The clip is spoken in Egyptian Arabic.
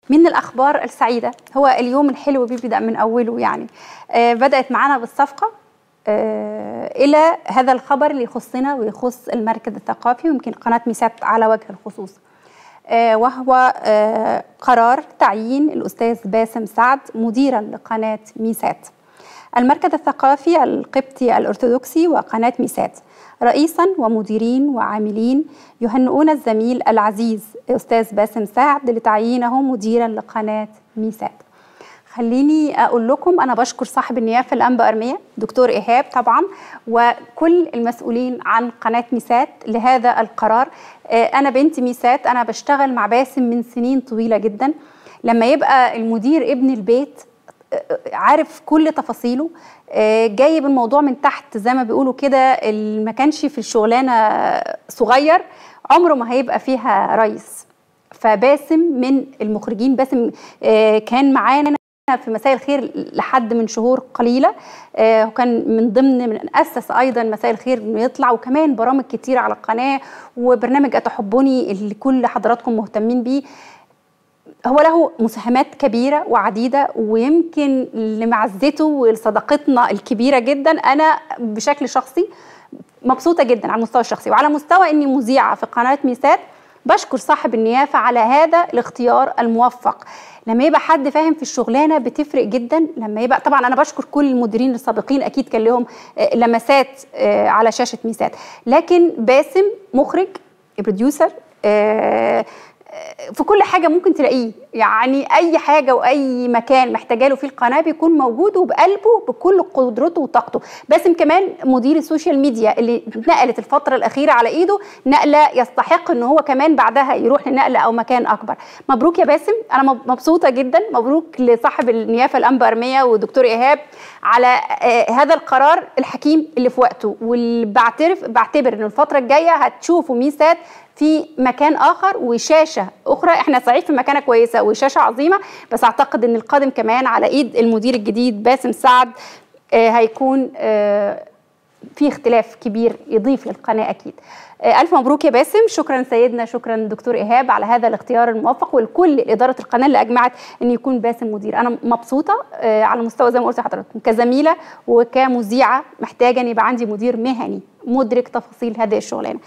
من الأخبار السعيدة هو اليوم الحلو بيبدأ من أوله يعني آه بدأت معنا بالصفقة آه إلى هذا الخبر اللي يخصنا ويخص المركز الثقافي ويمكن قناة ميسات على وجه الخصوص آه وهو آه قرار تعيين الأستاذ باسم سعد مديرا لقناة ميسات المركز الثقافي القبطي الأرثوذكسي وقناة ميسات رئيسا ومديرين وعاملين يهنئون الزميل العزيز أستاذ باسم سعد لتعيينه مديرا لقناة ميسات خليني أقول لكم أنا بشكر صاحب النيافة الأنبا أرمية دكتور إيهاب طبعا وكل المسؤولين عن قناة ميسات لهذا القرار أنا بنت ميسات أنا بشتغل مع باسم من سنين طويلة جدا لما يبقى المدير ابن البيت عارف كل تفاصيله جايب الموضوع من تحت زي ما بيقولوا كده اللي ما كانش في الشغلانه صغير عمره ما هيبقى فيها رئيس فباسم من المخرجين باسم كان معانا في مساء الخير لحد من شهور قليله وكان من ضمن من اسس ايضا مساء الخير انه يطلع وكمان برامج كتير على القناه وبرنامج اتحبوني اللي كل حضراتكم مهتمين بيه هو له مساهمات كبيرة وعديدة ويمكن لمعزته ولصداقتنا الكبيرة جدا أنا بشكل شخصي مبسوطة جدا على المستوى الشخصي وعلى مستوى أني مذيعة في قناة ميسات بشكر صاحب النيافة على هذا الاختيار الموفق لما يبقى حد فاهم في الشغلانه بتفرق جدا لما يبقى طبعا انا بشكر كل المديرين السابقين اكيد كان لهم لمسات على شاشه ميسات لكن باسم مخرج بروديوسر في كل حاجة ممكن تلاقيه يعني أي حاجة وأي مكان محتاجة له فيه القناة بيكون موجود وبقلبه بكل قدرته وطاقته باسم كمان مدير السوشيال ميديا اللي نقلت الفترة الأخيرة على إيده نقلة يستحق إن هو كمان بعدها يروح لنقلة أو مكان أكبر مبروك يا باسم أنا مبسوطة جدا مبروك لصاحب النيافة الأنبا أرمية والدكتور إيهاب على هذا القرار الحكيم اللي في وقته واللي بعترف بعتبر إن الفترة الجاية هتشوفوا ميسات في مكان اخر وشاشه اخرى احنا صحيح في مكانه كويسه وشاشه عظيمه بس اعتقد ان القادم كمان على ايد المدير الجديد باسم سعد آه هيكون آه في اختلاف كبير يضيف للقناه اكيد آه الف مبروك يا باسم شكرا سيدنا شكرا دكتور ايهاب على هذا الاختيار الموفق ولكل اداره القناه اللي اجمعت ان يكون باسم مدير انا مبسوطه على مستوى زي ما قلت لحضراتكم كزميله وكمذيعه محتاجه ان يبقى عندي مدير مهني مدرك تفاصيل هذه الشغلانه